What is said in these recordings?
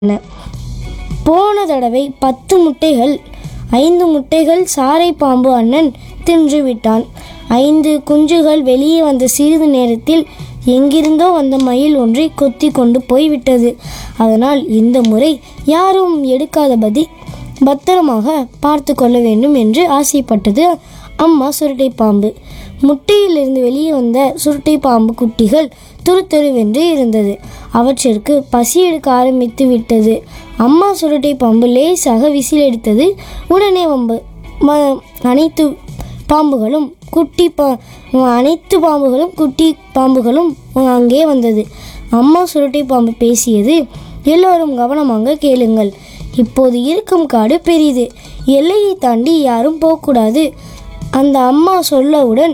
போன தடவை பத்து முட்டைகள் ஐந்து முட்டைகள் சாரை பாம்பு அண்ணன் தின்று விட்டான் ஐந்து குஞ்சுகள் வெளியே வந்த சிறிது நேரத்தில் எங்கிருந்தோ வந்த மயில் ஒன்றை கொத்தி கொண்டு போய்விட்டது அதனால் இந்த முறை யாரும் எடுக்காதபடி பத்திரமாக பார்த்து கொள்ள வேண்டும் என்று ஆசைப்பட்டது அம்மா சுருட்டை பாம்பு முட்டையிலிருந்து வெளியே வந்த சுருட்டை பாம்பு குட்டிகள் துருத்துருவென்று இருந்தது அவற்றிற்கு பசி எடுக்க ஆரம்பித்து விட்டது அம்மா சுருட்டை பாம்பு லேசாக விசில் எடுத்தது உடனே வம்பு ம- அனைத்து பாம்புகளும் குட்டி பா அனைத்து பாம்புகளும் குட்டி பாம்புகளும் அங்கே வந்தது அம்மா சுருட்டை பாம்பு பேசியது எல்லோரும் கவனமாக கேளுங்கள் இப்போது இருக்கும் காடு பெரிது எல்லையை தாண்டி யாரும் போகக்கூடாது அந்த அம்மா சொல்லவுடன்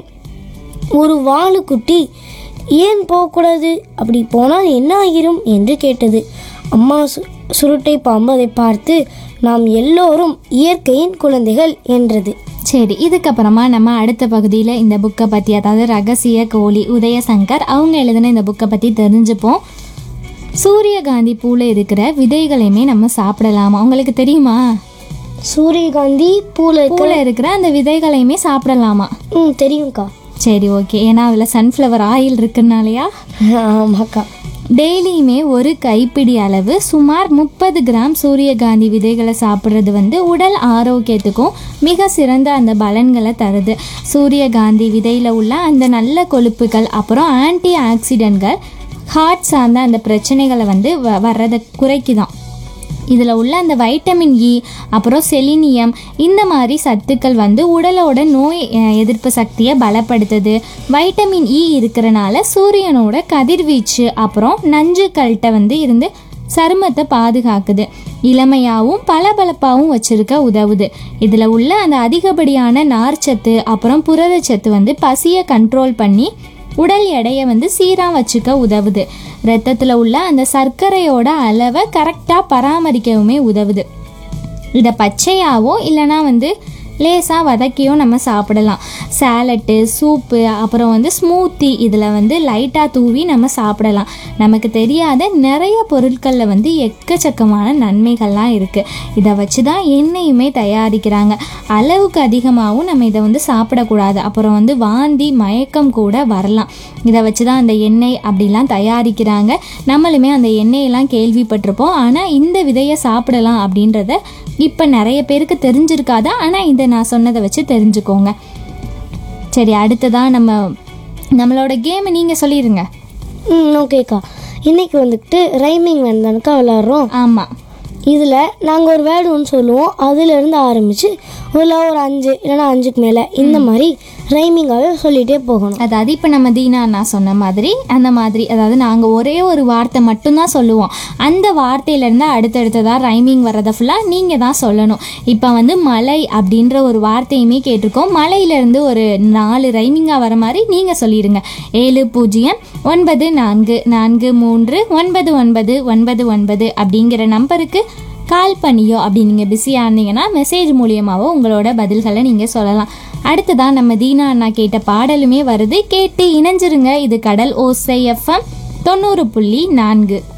ஒரு வாளுக்குட்டி ஏன் போகக்கூடாது அப்படி போனால் என்ன ஆகிரும் என்று கேட்டது அம்மா சு சுருட்டை பாம்பு அதை பார்த்து நாம் எல்லோரும் இயற்கையின் குழந்தைகள் என்றது சரி இதுக்கப்புறமா நம்ம அடுத்த பகுதியில் இந்த புக்கை பற்றி அதாவது ரகசிய கோழி உதயசங்கர் அவங்க எழுதின இந்த புக்கை பற்றி தெரிஞ்சுப்போம் சூரியகாந்தி பூவில் இருக்கிற விதைகளையுமே நம்ம சாப்பிடலாமா உங்களுக்கு தெரியுமா சூரியகாந்தி பூல இருக்க பூவில் இருக்கிற அந்த விதைகளையுமே சாப்பிடலாமா ம் தெரியும்க்கா சரி ஓகே ஏன்னா அதில் சன்ஃப்ளவர் ஆயில் இருக்குனாலையா ஆமாக்கா டெய்லியுமே ஒரு கைப்பிடி அளவு சுமார் முப்பது கிராம் சூரியகாந்தி விதைகளை சாப்பிட்றது வந்து உடல் ஆரோக்கியத்துக்கும் மிக சிறந்த அந்த பலன்களை தருது சூரியகாந்தி விதையில் உள்ள அந்த நல்ல கொழுப்புகள் அப்புறம் ஆன்டி ஆக்சிடென்ட்கள் ஹார்ட் சார்ந்த அந்த பிரச்சனைகளை வந்து வ வர்றதை குறைக்குதான் இதில் உள்ள அந்த வைட்டமின் இ அப்புறம் செலினியம் இந்த மாதிரி சத்துக்கள் வந்து உடலோட நோய் அஹ், எதிர்ப்பு சக்தியை பலப்படுத்துது வைட்டமின் இ இருக்கிறனால சூரியனோட கதிர்வீச்சு அப்புறம் நஞ்சுக்கள்கிட்ட வந்து இருந்து சருமத்தை பாதுகாக்குது இளமையாகவும் பளபளப்பாகவும் வச்சிருக்க உதவுது இதில் உள்ள அந்த அதிகப்படியான நார்ச்சத்து அப்புறம் புரதச்சத்து வந்து பசியை கண்ட்ரோல் பண்ணி உடல் எடையை வந்து சீராக வச்சுக்க உதவுது ரத்தத்தில் உள்ள அந்த சர்க்கரையோட அளவை கரெக்டாக பராமரிக்கவுமே உதவுது இதை பச்சையாவோ இல்லைனா வந்து லேசாக வதக்கியோ நம்ம சாப்பிடலாம் சேலட்டு சூப்பு அப்புறம் வந்து ஸ்மூத்தி இதில் வந்து லைட்டாக தூவி நம்ம சாப்பிடலாம் நமக்கு தெரியாத நிறைய பொருட்களில் வந்து எக்கச்சக்கமான நன்மைகள்லாம் இருக்குது இதை வச்சு தான் எண்ணெயுமே தயாரிக்கிறாங்க அளவுக்கு அதிகமாகவும் நம்ம இதை வந்து சாப்பிடக்கூடாது அப்புறம் வந்து வாந்தி மயக்கம் கூட வரலாம் இதை வச்சு தான் அந்த எண்ணெய் அப்படிலாம் தயாரிக்கிறாங்க நம்மளுமே அந்த எண்ணெயெல்லாம் கேள்விப்பட்டிருப்போம் ஆனால் இந்த விதையை சாப்பிடலாம் அப்படின்றத இப்போ நிறைய பேருக்கு தெரிஞ்சிருக்காதா ஆனால் இதை நான் சொன்னதை வச்சு தெரிஞ்சுக்கோங்க சரி அடுத்ததாக நம்ம நம்மளோட கேமை நீங்கள் சொல்லிடுங்க ம் ஓகேக்கா இன்னைக்கு வந்துட்டு ரைமிங் வேண்டானுக்கா விளாட்றோம் ஆமாம் இதில் நாங்கள் ஒரு வேர்டு ஒன்று சொல்லுவோம் அதுலேருந்து ஆரம்பித்து உள்ள ஒரு அஞ்சு இல்லைன்னா அஞ்சுக்கு மேலே இந்த மாதிரி ரைமிங்காகவே சொல்லிகிட்டே போகணும் அதாவது இப்போ நம்ம தீனா அண்ணா சொன்ன மாதிரி அந்த மாதிரி அதாவது நாங்கள் ஒரே ஒரு வார்த்தை மட்டும்தான் சொல்லுவோம் அந்த வார்த்தையிலேருந்து அடுத்தடுத்ததாக ரைமிங் வர்றதை ஃபுல்லாக நீங்கள் தான் சொல்லணும் இப்போ வந்து மலை அப்படின்ற ஒரு வார்த்தையுமே கேட்டிருக்கோம் மலையிலேருந்து ஒரு நாலு ரைமிங்காக வர மாதிரி நீங்கள் சொல்லிடுங்க ஏழு பூஜ்ஜியம் ஒன்பது நான்கு நான்கு மூன்று ஒன்பது ஒன்பது ஒன்பது ஒன்பது அப்படிங்கிற நம்பருக்கு கால் பண்ணியோ அப்படி நீங்கள் பிஸியாக இருந்தீங்கன்னா மெசேஜ் மூலியமாவோ உங்களோட பதில்களை நீங்கள் சொல்லலாம் அடுத்ததான் நம்ம தீனா அண்ணா கேட்ட பாடலுமே வருது கேட்டு இணைஞ்சிருங்க இது கடல் ஓசை எஃப்எம் தொண்ணூறு புள்ளி நான்கு